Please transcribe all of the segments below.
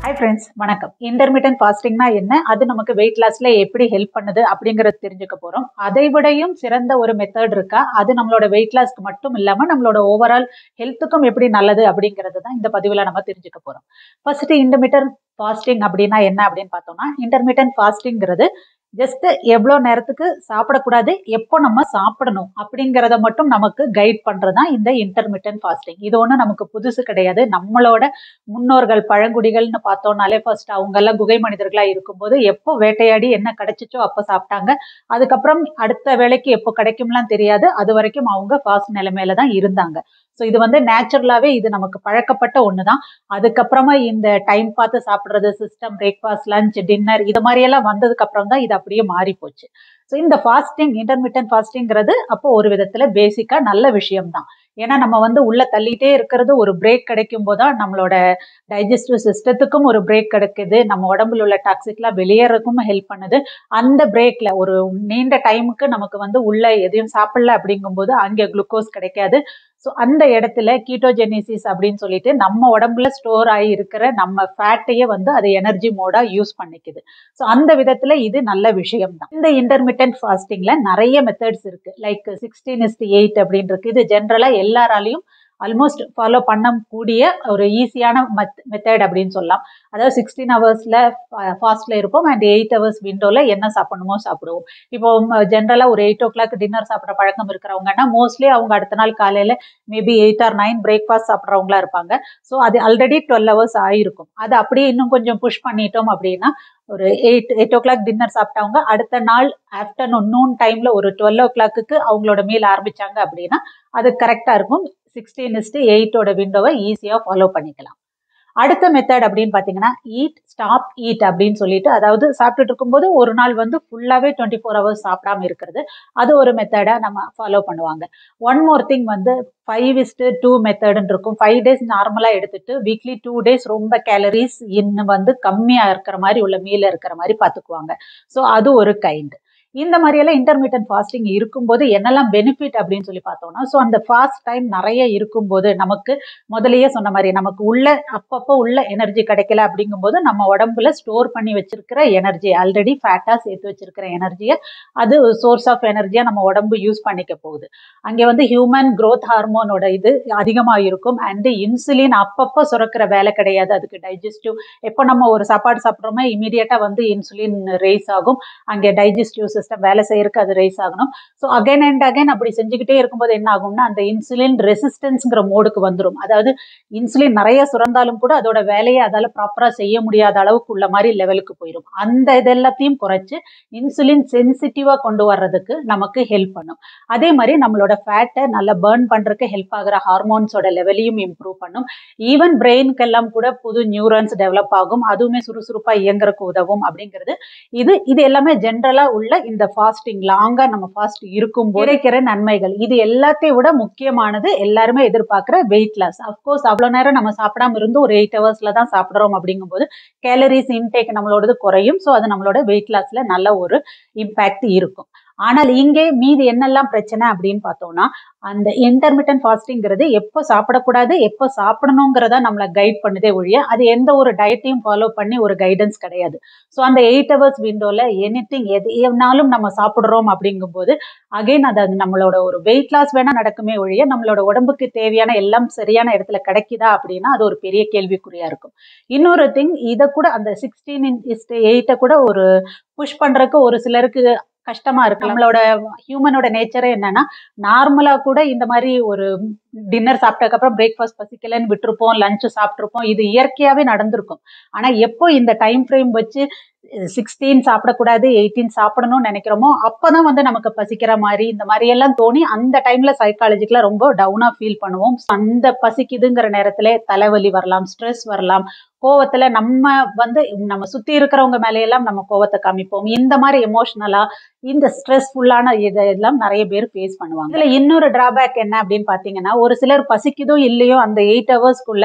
hi friends வணக்கம் intermittent ஃபாஸ்டிங்னா என்ன அது நமக்கு வெயிட் லாஸ்ல எப்படி ஹெல்ப் பண்ணுது அப்படிங்கறது தெரிஞ்சுக்க போறோம் அதை விடையும் சிறந்த ஒரு மெத்தட் இருக்கா அது நம்மளோட வெயிட் லாஸ்க்கு மட்டும் இல்லாம நம்மளோட ஓவரால் ஹெல்த்துக்கும் எப்படி நல்லது அப்படிங்கிறது தான் இந்த பதிவில் நம்ம தெரிஞ்சுக்க போறோம் ஃபர்ஸ்ட் இன்டர்மீடியன்ட் ஃபாஸ்டிங் அப்படின்னா என்ன அப்படின்னு பார்த்தோம்னா இன்டர்மீடியன்ட் ஃபாஸ்டிங்கிறது ஜஸ்ட் எவ்வளோ நேரத்துக்கு சாப்பிடக்கூடாது எப்போ நம்ம சாப்பிடணும் அப்படிங்கிறத மட்டும் நமக்கு கைட் பண்ணுறது தான் இந்த இன்டர்மீடியன்ட் ஃபாஸ்டிங் இது ஒன்றும் நமக்கு புதுசு கிடையாது நம்மளோட முன்னோர்கள் பழங்குடிகள்னு பார்த்தோம்னாலே ஃபர்ஸ்ட் அவங்கெல்லாம் குகை மனிதர்களாக இருக்கும்போது எப்போ வேட்டையாடி என்ன கிடைச்சிச்சோ அப்போ சாப்பிட்டாங்க அதுக்கப்புறம் அடுத்த வேலைக்கு எப்போ கிடைக்கும்லாம் தெரியாது அது வரைக்கும் அவங்க ஃபாஸ்ட் நிலைமையில தான் இருந்தாங்க ஸோ இது வந்து நேச்சுரலாகவே இது நமக்கு பழக்கப்பட்ட ஒன்று தான் அதுக்கப்புறமா இந்த டைம் பார்த்து சாப்பிட்றது சிஸ்டம் பிரேக்ஃபாஸ்ட் லஞ்ச் டின்னர் இது மாதிரியெல்லாம் வந்ததுக்கு அப்புறம் தான் இது அப்படியே மாறி போச்சு ஸோ இந்த ஃபாஸ்டிங் இன்டர்மீடியன்ட் ஃபாஸ்டிங்கிறது அப்போ ஒரு விதத்தில் பேசிக்காக நல்ல விஷயம் தான் ஏன்னா நம்ம வந்து உள்ள தள்ளிட்டே இருக்கிறது ஒரு பிரேக் கிடைக்கும் போது தான் நம்மளோட டைஜஸ்டிவ் சிஸ்டத்துக்கும் ஒரு பிரேக் கிடைக்குது நம்ம உடம்புல உள்ள டாக்ஸிக்லாம் வெளியேறதுக்கும் ஹெல்ப் பண்ணுது அந்த பிரேக்ல ஒரு நீண்ட டைமுக்கு நமக்கு வந்து உள்ள எதையும் சாப்பிடல அப்படிங்கும்போது அங்கே குளுக்கோஸ் கிடைக்காது ஸோ அந்த இடத்துல கீட்டோஜெனிசிஸ் அப்படின்னு சொல்லிட்டு நம்ம உடம்புல ஸ்டோர் ஆகி இருக்கிற நம்ம ஃபேட்டையே வந்து அது எனர்ஜி மோடா யூஸ் பண்ணிக்குது ஸோ அந்த விதத்துல இது நல்ல விஷயம் தான் இந்த இன்டர்மீடியன்ட் ஃபாஸ்டிங்ல நிறைய மெத்தட்ஸ் இருக்கு லைக் சிக்ஸ்டீன் இஸ்டி எயிட் அப்படின்னு இருக்கு இது ஜென்ரலா எல்லாராலையும் ஆல்மோஸ்ட் ஃபாலோ பண்ணக்கூடிய ஒரு ஈஸியான மெத் மெத்தட் அப்படின்னு சொல்லலாம் அதாவது சிக்ஸ்டீன் ஹவர்ஸில் ஃபாஸ்ட்டில் இருப்போம் அண்ட் எயிட் ஹவர்ஸ் விண்டோவில் என்ன சாப்பிடணுமோ சாப்பிடுவோம் இப்போ ஜென்ரலாக ஒரு எயிட் ஓ கிளாக் டின்னர் சாப்பிட்ற பழக்கம் இருக்கிறவங்கன்னா மோஸ்ட்லி அவங்க அடுத்த நாள் காலையில் maybe eight or nine breakfast சாப்பிட்றவங்களா இருப்பாங்க ஸோ அது ஆல்ரெடி டுவெல் ஹவர்ஸ் ஆயிருக்கும் அது அப்படியே இன்னும் கொஞ்சம் புஷ் பண்ணிட்டோம் அப்படின்னா ஒரு eight eight o'clock dinner சாப்பிட்டவங்க அடுத்த நாள் ஆஃப்டர்நூன் நூன் டைம்ல ஒரு டுவெல் ஓ கிளாக்கு அவங்களோட மீல் ஆரம்பிச்சாங்க அப்படின்னா அது கரெக்டாக இருக்கும் சிக்ஸ்டீன் இஸ்டு எயிட்டோட விண்டோவை ஈஸியாக ஃபாலோ பண்ணிக்கலாம் அடுத்த மெத்தட் அப்படின்னு பார்த்தீங்கன்னா ஈட் ஸ்டாப் ஈட் அப்படின்னு சொல்லிட்டு அதாவது சாப்பிட்டுட்டு இருக்கும்போது ஒரு நாள் வந்து ஃபுல்லாகவே டுவெண்ட்டி ஃபோர் ஹவர்ஸ் சாப்பிடாம இருக்கிறது அது ஒரு மெத்தடாக நம்ம ஃபாலோ பண்ணுவாங்க ஒன் மோர் திங் வந்து ஃபைவ் இஸ்டு டூ மெத்தடுன்னு இருக்கும் ஃபைவ் டேஸ் நார்மலாக எடுத்துட்டு வீக்லி டூ டேஸ் ரொம்ப கேலரிஸ் இன்னும் வந்து கம்மியாக இருக்கிற மாதிரி உள்ள மீல இருக்கிற மாதிரி பார்த்துக்குவாங்க ஸோ அது ஒரு கைண்ட் இந்த மாதிரியெல்லாம் இன்டர்மீடியன்ட் ஃபாஸ்டிங் இருக்கும்போது என்னெல்லாம் பெனிஃபிட் அப்படின்னு சொல்லி பார்த்தோம்னா ஸோ அந்த ஃபாஸ்ட் டைம் நிறைய இருக்கும்போது நமக்கு முதலையே சொன்ன மாதிரி நமக்கு உள்ள அப்பப்போ உள்ள எனர்ஜி கிடைக்கல அப்படிங்கும்போது நம்ம உடம்புல ஸ்டோர் பண்ணி வச்சிருக்கிற எனர்ஜி ஆல்ரெடி ஃபேட்டாக சேர்த்து வச்சிருக்கிற எனர்ஜியை அது சோர்ஸ் ஆஃப் எனர்ஜியாக நம்ம உடம்பு யூஸ் பண்ணிக்க போகுது அங்கே வந்து ஹியூமன் க்ரோத் ஹார்மோனோட இது அதிகமாக இருக்கும் அண்டு இன்சுலின் அப்பப்போ சுரக்கிற வேலை கிடையாது அதுக்கு டைஜஸ்டிவ் எப்போ நம்ம ஒரு சாப்பாடு சாப்பிட்றோமோ இமீடியட்டாக வந்து இன்சுலின் ரேஸ் ஆகும் அங்கே டைஜஸ்டிவ் சிஸ்டம் வேலை செய்யறதுக்கு அது ரைஸ் ஆகணும் ஸோ அகைன் அண்ட் அகைன் அப்படி செஞ்சுக்கிட்டே இருக்கும்போது என்ன ஆகும்னா அந்த இன்சுலின் ரெசிஸ்டன்ஸ்ங்கிற மோடுக்கு வந்துடும் அதாவது இன்சுலின் நிறைய சுரந்தாலும் கூட அதோட வேலையை அதால ப்ராப்பராக செய்ய முடியாத அளவுக்கு உள்ள மாதிரி லெவலுக்கு போயிடும் அந்த இதெல்லாத்தையும் குறைச்சு இன்சுலின் சென்சிட்டிவாக கொண்டு வர்றதுக்கு நமக்கு ஹெல்ப் பண்ணும் அதே மாதிரி நம்மளோட ஃபேட்டை நல்லா பேர்ன் பண்ணுறதுக்கு ஹெல்ப் ஆகிற ஹார்மோன்ஸோட லெவலையும் இம்ப்ரூவ் பண்ணும் ஈவன் பிரெயினுக்கெல்லாம் கூட புது நியூரன்ஸ் டெவலப் ஆகும் அதுவுமே சுறுசுறுப்பாக இயங்குறதுக்கு உதவும் அப்படிங்கிறது இது இது எல்லாமே ஜென்ரலாக உள்ள இந்த ஃபாஸ்டிங் லாங்காக நம்ம ஃபாஸ்ட் இருக்கும் கிடைக்கிற நன்மைகள் இது எல்லாத்தையும் விட முக்கியமானது எல்லாருமே எதிர்பார்க்குற வெயிட் லாஸ் அஃப்கோர்ஸ் அவ்வளோ நேரம் நம்ம சாப்பிடாம இருந்து ஒரு எயிட் ஹவர்ஸ்ல தான் சாப்பிட்றோம் அப்படிங்கும்போது கேலரிஸ் இன்டேக் நம்மளோடது குறையும் ஸோ அது நம்மளோட வெயிட் லாஸ்ல நல்ல ஒரு இம்பேக்ட் இருக்கும் ஆனால் இங்கே மீதி என்னெல்லாம் பிரச்சனை அப்படின்னு பார்த்தோம்னா அந்த இன்டர்மீடியன்ட் ஃபாஸ்டிங்கிறது எப்போ சாப்பிடக்கூடாது எப்போ சாப்பிடணுங்கிறத நம்மளை கைட் பண்ணுதே ஒழிய அது எந்த ஒரு டயட்டையும் ஃபாலோ பண்ணி ஒரு கைடன்ஸ் கிடையாது ஸோ அந்த எயிட் ஹவர்ஸ் விண்டோவில் எனி திங் எது எதுனாலும் நம்ம சாப்பிட்றோம் அப்படிங்கும்போது அகைன் அது அது நம்மளோட ஒரு வெயிட் லாஸ் வேணால் நடக்குமே ஒழிய நம்மளோட உடம்புக்கு தேவையான எல்லாம் சரியான இடத்துல கிடைக்குதா அப்படின்னா அது ஒரு பெரிய கேள்விக்குறியாக இருக்கும் இன்னொரு திங் இதை கூட அந்த சிக்ஸ்டீன் இஸ்ட் எயிட்டை கூட ஒரு புஷ் பண்ணுறதுக்கு ஒரு சிலருக்கு கஷ்டமா இருக்கு நம்மளோட ஹியூமனோட நேச்சரே என்னன்னா நார்மலா கூட இந்த மாதிரி ஒரு டின்னர் சாப்பிட்டதுக்கப்புறம் பிரேக்ஃபாஸ்ட் பசிக்கலன்னு விட்டுருப்போம் லஞ்சு சாப்பிட்ருப்போம் இது இயற்கையாகவே நடந்திருக்கும் ஆனால் எப்போ இந்த டைம் ஃப்ரேம் வச்சு சிக்ஸ்டீன் சாப்பிடக்கூடாது எயிட்டீன் சாப்பிடணும்னு நினைக்கிறோமோ அப்போதான் வந்து நமக்கு பசிக்கிற மாதிரி இந்த மாதிரி எல்லாம் தோணி அந்த டைம்ல சைக்காலஜிக்கலாக ரொம்ப டவுனாக ஃபீல் பண்ணுவோம் அந்த பசிக்குதுங்கிற நேரத்துல தலைவலி வரலாம் ஸ்ட்ரெஸ் வரலாம் கோவத்துல நம்ம வந்து நம்ம சுத்தி இருக்கிறவங்க மேலையெல்லாம் நம்ம கோவத்தை காமிப்போம் இந்த மாதிரி எமோஷனலா இந்த ஸ்ட்ரெஸ்ஃபுல்லான இதெல்லாம் நிறைய பேர் ஃபேஸ் பண்ணுவாங்க இதுல இன்னொரு டிராபேக் என்ன அப்படின்னு பாத்தீங்கன்னா ஒரு சிலர் பசிக்குதோ இல்லையோ அந்த எயிட் ஹவர்ஸ்க்குள்ள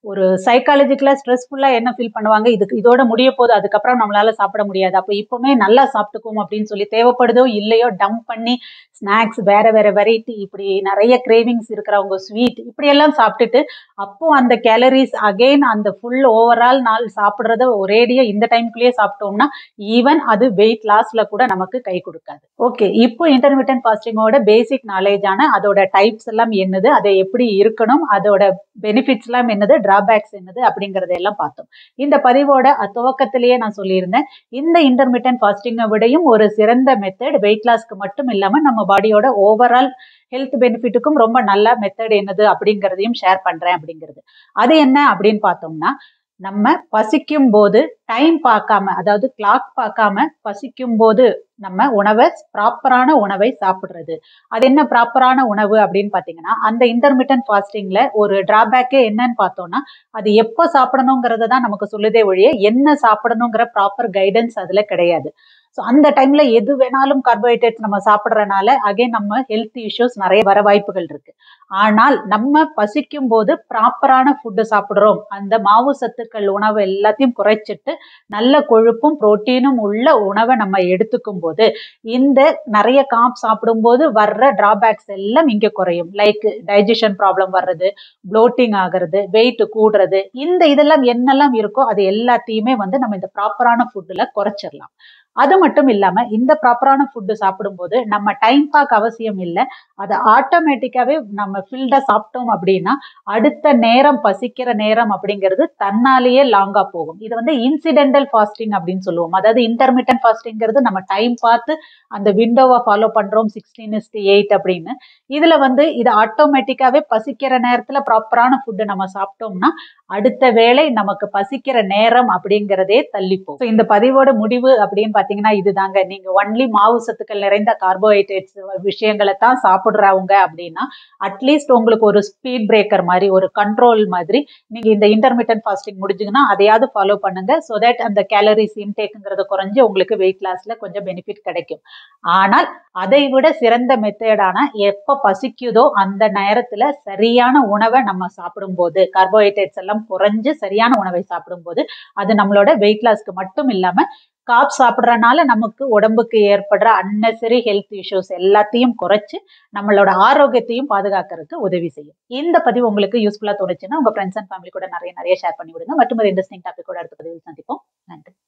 ஒரு சைக்காலஜிக்கலா ஸ்ட்ரெஸ்ஃபுல்லா என்ன ஃபீல் பண்ணுவாங்க இதுக்கு இதோட முடிய போது அதுக்கப்புறம் நம்மளால சாப்பிட முடியாது அப்போ இப்பவுமே நல்லா சாப்பிட்டுக்குவோம் அப்படின்னு சொல்லி தேவைப்படுதோ இல்லையோ டம்ப் பண்ணி ஸ்நாக்ஸ் வேற வேற வெரைட்டி இப்படி நிறைய கிரேவிங்ஸ் இருக்கிறவங்க ஸ்வீட் இப்படி எல்லாம் சாப்பிட்டுட்டு அப்போ அந்த கேலரிஸ் அகைன் அந்த ஃபுல் ஓவரால் நாள் சாப்பிட்றத ஒரேடியா இந்த டைம்குள்ளேயே சாப்பிட்டோம்னா ஈவன் அது வெயிட் லாஸ்ல கூட நமக்கு கை கொடுக்காது ஓகே இப்போ இன்டர்மீடியன்ட் ஃபாஸ்டிங்கோட பேசிக் நாலேஜான அதோட டைப்ஸ் எல்லாம் என்னது அதை எப்படி இருக்கணும் அதோட பெனிஃபிட்ஸ் எல்லாம் என்னது டிராபேக்ஸ் என்னது அப்படிங்கறத எல்லாம் பார்த்தோம் இந்த பதிவோட துவக்கத்திலேயே நான் சொல்லியிருந்தேன் இந்த இன்டர்மீடியன்ட் ஃபாஸ்டிங்கை விடையும் ஒரு சிறந்த மெத்தட் வெயிட் லாஸ்க்கு மட்டும் இல்லாம நம்ம பாடியோட ஓவரால் ஹெல்த் பெனிஃபிட்டுக்கும் ரொம்ப நல்ல மெத்தட் என்னது அப்படிங்கிறதையும் ஷேர் பண்றேன் அப்படிங்கிறது அது என்ன அப்படின்னு பார்த்தோம்னா நம்ம பசிக்கும் போது டைம் பார்க்காம அதாவது கிளாக் பார்க்காம பசிக்கும் போது நம்ம உணவை ப்ராப்பரான உணவை சாப்பிடுறது அது என்ன ப்ராப்பரான உணவு அப்படின்னு பார்த்தீங்கன்னா அந்த இன்டர்மீடியன்ட் ஃபாஸ்டிங்ல ஒரு டிராபேக்கே என்னன்னு பார்த்தோம்னா அது எப்போ சாப்பிடணுங்கிறத தான் நமக்கு சொல்லுதே ஒழிய என்ன சாப்பிடணுங்கிற ப்ராப்பர் கைடன்ஸ் அதுல கிடையாது ஸோ அந்த டைம்ல எது வேணாலும் கார்போஹைட்ரேட்ஸ் நம்ம சாப்பிட்றனால அகைன் நம்ம ஹெல்த் இஷ்யூஸ் நிறைய வர வாய்ப்புகள் இருக்கு ஆனால் நம்ம பசிக்கும் போது ப்ராப்பரான ஃபுட்டு சாப்பிட்றோம் அந்த மாவு சத்துக்கள் உணவு எல்லாத்தையும் குறைச்சிட்டு நல்ல கொழுப்பும் புரோட்டீனும் உள்ள உணவை நம்ம எடுத்துக்கும் போது இந்த நிறைய காப் சாப்பிடும்போது வர்ற டிராபேக்ஸ் எல்லாம் இங்க குறையும் லைக் டைஜஷன் ப்ராப்ளம் வர்றது ப்ளோட்டிங் ஆகிறது வெயிட் கூடுறது இந்த இதெல்லாம் என்னெல்லாம் இருக்கோ அது எல்லாத்தையுமே வந்து நம்ம இந்த ப்ராப்பரான ஃபுட்டில் குறைச்சிடலாம் அது மட்டும் இல்லாம இந்த ப்ராப்பரான ஃபுட்டு சாப்பிடும்போது நம்ம டைம் பார்க்க அவசியம் இல்லை அதை ஆட்டோமேட்டிக்காவே நம்ம ஃபில்டா சாப்பிட்டோம் அப்படின்னா அடுத்த நேரம் பசிக்கிற நேரம் அப்படிங்கிறது தன்னாலேயே லாங்கா போகும் இது வந்து இன்சிடென்டல் ஃபாஸ்டிங் அப்படின்னு சொல்லுவோம் அதாவது இன்டர்மீடியன்ட் ஃபாஸ்டிங்கிறது நம்ம டைம் பார்த்து அந்த விண்டோவை ஃபாலோ பண்றோம் சிக்ஸ்டீன் இஸ்டி எயிட் அப்படின்னு இதுல வந்து இது ஆட்டோமேட்டிக்காவே பசிக்கிற நேரத்துல ப்ராப்பரான ஃபுட்டு நம்ம சாப்பிட்டோம்னா அடுத்த வேளை நமக்கு பசிக்கிற நேரம் அப்படிங்கிறதே தள்ளிப்போம் So, இந்த பதிவோட முடிவு அப்படின்னு பாத்தீங்கன்னா இதுதாங்க நீங்க ஒன்லி மாவு சத்துக்கள் நிறைந்த கார்போஹைட்ரேட்ஸ் விஷயங்களை தான் சாப்பிடுறவங்க அப்படின்னா அட்லீஸ்ட் உங்களுக்கு ஒரு ஸ்பீட் பிரேக்கர் மாதிரி ஒரு கண்ட்ரோல் மாதிரி நீங்க இந்த இன்டர்மீடியன்ட் ஃபாஸ்டிங் முடிஞ்சுங்கன்னா அதையாவது ஃபாலோ பண்ணுங்க ஸோ தட் அந்த கேலரிஸ் இன்டேக்குங்கிறது குறைஞ்சு உங்களுக்கு வெயிட் லாஸ்ல கொஞ்சம் பெனிஃபிட் கிடைக்கும் ஆனால் அதை விட சிறந்த மெத்தடான எப்ப பசிக்குதோ அந்த நேரத்துல சரியான உணவை நம்ம சாப்பிடும்போது கார்போஹைட்ரேட்ஸ் எல்லாம் குறைஞ்சு சரியான உணவை சாப்பிடும்போது அது நம்மளோட வெயிட் லாஸ்க்கு மட்டும் இல்லாம காப் சாப்பிட்றனால நமக்கு உடம்புக்கு ஏற்படுற அன்னெசரி ஹெல்த் இஷ்யூஸ் எல்லாத்தையும் குறைச்சு நம்மளோட ஆரோக்கியத்தையும் பாதுகாக்கிறதுக்கு உதவி செய்யும் இந்த பதிவு உங்களுக்கு யூஸ்ஃபுல்லா தோணுச்சுன்னா உங்க ஃப்ரெண்ட்ஸ் அண்ட் ஃபேமிலி கூட நிறைய நிறைய ஷேர் பண்ணி விடுங்க மற்றும் ஒரு இன்ட்ரெஸ்டிங் டாபிக் கூட அடுத்த பதிவில் சந்திப்போம் நன்றி